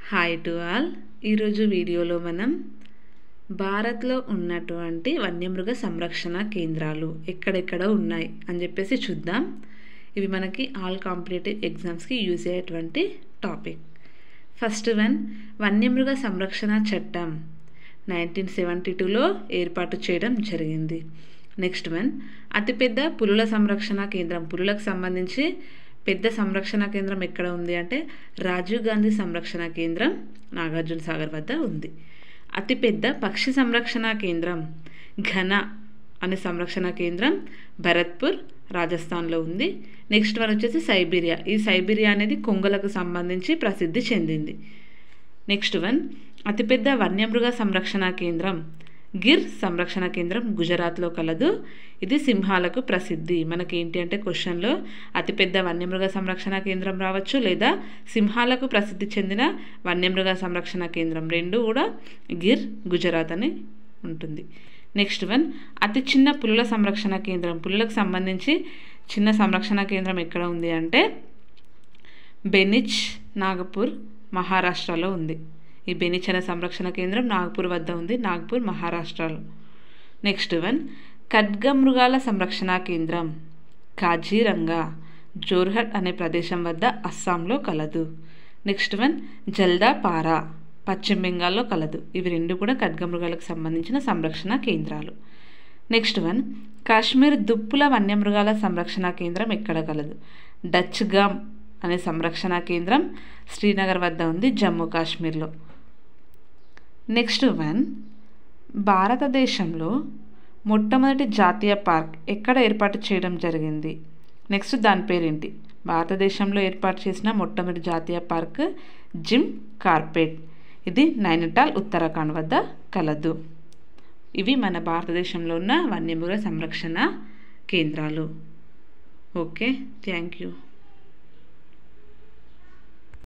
hi to all ఈరోజు వీడియోలో మనం భారత్లో ఉన్నటువంటి వన్యమృగ సంరక్షణ కేంద్రాలు ఎక్కడెక్కడ ఉన్నాయి అని చెప్పేసి చూద్దాం ఇవి మనకి ఆల్ కాంపిటేటివ్ ఎగ్జామ్స్కి యూజ్ అయ్యేటువంటి టాపిక్ ఫస్ట్ వన్ వన్యమృగ సంరక్షణ చట్టం నైన్టీన్ సెవెంటీ టూలో ఏర్పాటు చేయడం జరిగింది నెక్స్ట్ వన్ అతిపెద్ద పులుల సంరక్షణ కేంద్రం పులులకు సంబంధించి పెద్ద సంరక్షణ కేంద్రం ఎక్కడ ఉంది అంటే రాజీవ్ గాంధీ సంరక్షణ కేంద్రం నాగార్జున సాగర్ వద్ద ఉంది అతిపెద్ద పక్షి సంరక్షణ కేంద్రం ఘన అనే సంరక్షణ కేంద్రం భరత్పూర్ రాజస్థాన్లో ఉంది నెక్స్ట్ వన్ వచ్చేసి సైబీరియా ఈ సైబీరియా అనేది కొంగలకు సంబంధించి ప్రసిద్ధి చెందింది నెక్స్ట్ వన్ అతిపెద్ద వన్యమృగ సంరక్షణ కేంద్రం గిర్ సంరక్షణ కేంద్రం గుజరాత్లో కలదు ఇది సింహాలకు ప్రసిద్ధి మనకి ఏంటి అంటే క్వశ్చన్లో అతిపెద్ద వన్యమృగ సంరక్షణ కేంద్రం రావచ్చు లేదా సింహాలకు ప్రసిద్ధి చెందిన వన్యమృగ సంరక్షణ కేంద్రం రెండు కూడా గిర్ గుజరాత్ అని ఉంటుంది నెక్స్ట్ వన్ అతి చిన్న పులుల సంరక్షణ కేంద్రం పులులకు సంబంధించి చిన్న సంరక్షణ కేంద్రం ఎక్కడ ఉంది అంటే బెనిచ్ నాగపూర్ మహారాష్ట్రలో ఉంది ఈ బెనిచ్ అనే సంరక్షణ కేంద్రం నాగపూర్ వద్ద ఉంది నాగపూర్ మహారాష్ట్రలో నెక్స్ట్ వన్ ఖడ్గమృగాల సంరక్షణ కేంద్రం కాజీరంగా జోర్హట్ అనే ప్రదేశం వద్ద అస్సాంలో కలదు నెక్స్ట్ వన్ జల్దాపారా పశ్చిమ బెంగాల్లో కలదు ఇవి రెండు కూడా ఖడ్గమృగాలకు సంబంధించిన సంరక్షణ కేంద్రాలు నెక్స్ట్ వన్ కాశ్మీర్ దుప్పుల వన్యమృగాల సంరక్షణ కేంద్రం ఎక్కడ కలదు డచ్ గామ్ అనే సంరక్షణ కేంద్రం శ్రీనగర్ వద్ద ఉంది జమ్మూ కాశ్మీర్లో నెక్స్ట్ వన్ భారతదేశంలో మొట్టమొదటి జాతీయ పార్క్ ఎక్కడ ఏర్పాటు చేయడం జరిగింది నెక్స్ట్ దాని పేరేంటి భారతదేశంలో ఏర్పాటు చేసిన మొట్టమొదటి జాతీయ పార్క్ జిమ్ కార్పెట్ ఇది నైనిటాల్ ఉత్తరాఖండ్ వద్ద కలదు ఇవి మన భారతదేశంలో ఉన్న వన్యమృగ సంరక్షణ కేంద్రాలు ఓకే థ్యాంక్ యూ